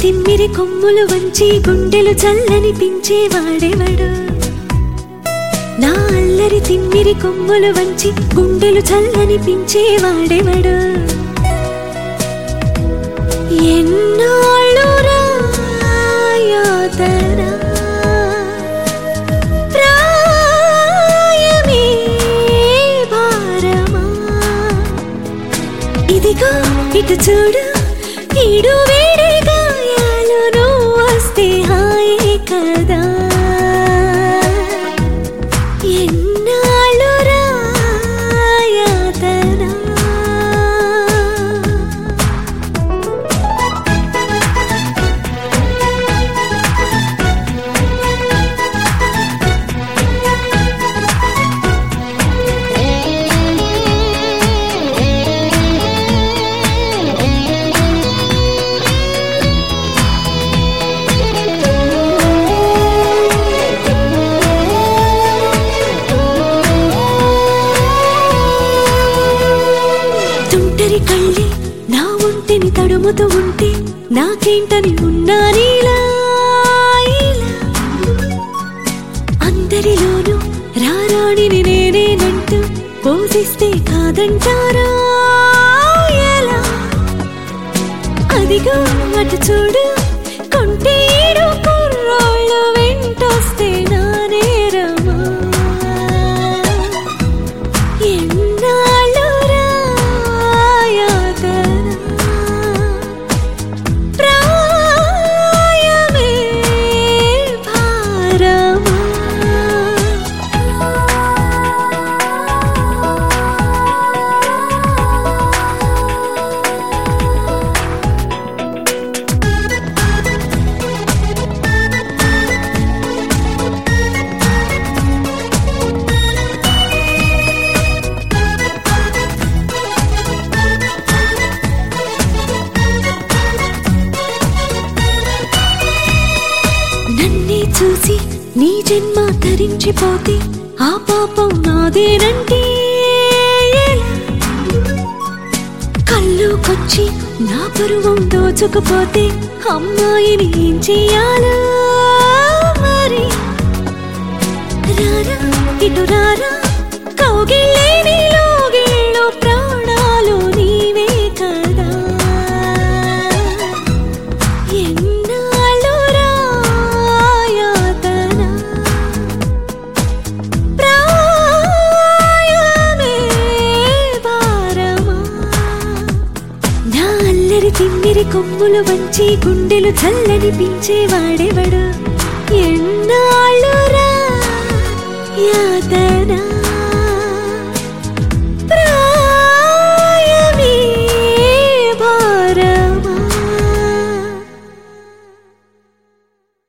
తిమ్మిరి కొమ్ములు వంచి గుండెలు చల్లనిపించేవాడెవడు నా అల్లరి తిమ్మిరి కొమ్ములు వంచి గుండెలు చల్లనిపించేవాడెవడు ఎన్నాళ్ళు రాయాతనా ప్రాయమే భారమా ఇదిగో ఇటు చూడు ఈడు వేడి గాయాలు నువ్వు వస్తే హాయే కదా ఎన్నాళ్ళు రాయాతనా తుంటరి కళ్ళి నా ఒంటిని తడుముతూ ఉంటే నాకేంటని ఉన్నా నీలా ఇలా. అందరిలోనూ రారాణిని నేనేనంటూ పోషిస్తే కాదంటారా ఎలా అదిగో అటు చూడు కొంటే ఈడు కుర్రోళ్ళు వెంటొస్తే నా నేరమా ఎన్నాళ్ళు రాయాతనా ప్రాయమే భారమా నన్నే చూసి నీ జన్మ తరించిపోతే ఆ పాపం నాదేనంటే ఎలా? కళ్ళుకొచ్చి నా పరువం దోచుకుపోతే అమ్మాయిని ఏం చెయ్యాలో మరి రారా ఇటు రారా కౌగిళ్ళే నీలోగిళ్ళో ప్రాణాలు నీవే కదా ఎన్నాళ్ళు రాయాతనా ప్రాయమే భారమా నా అల్లరి తిమ్మిరి కొమ్ములు వంచి గుండెలు చల్లనిపించేవాడెవడు ఎన్నాళ్ళు రా యాతనా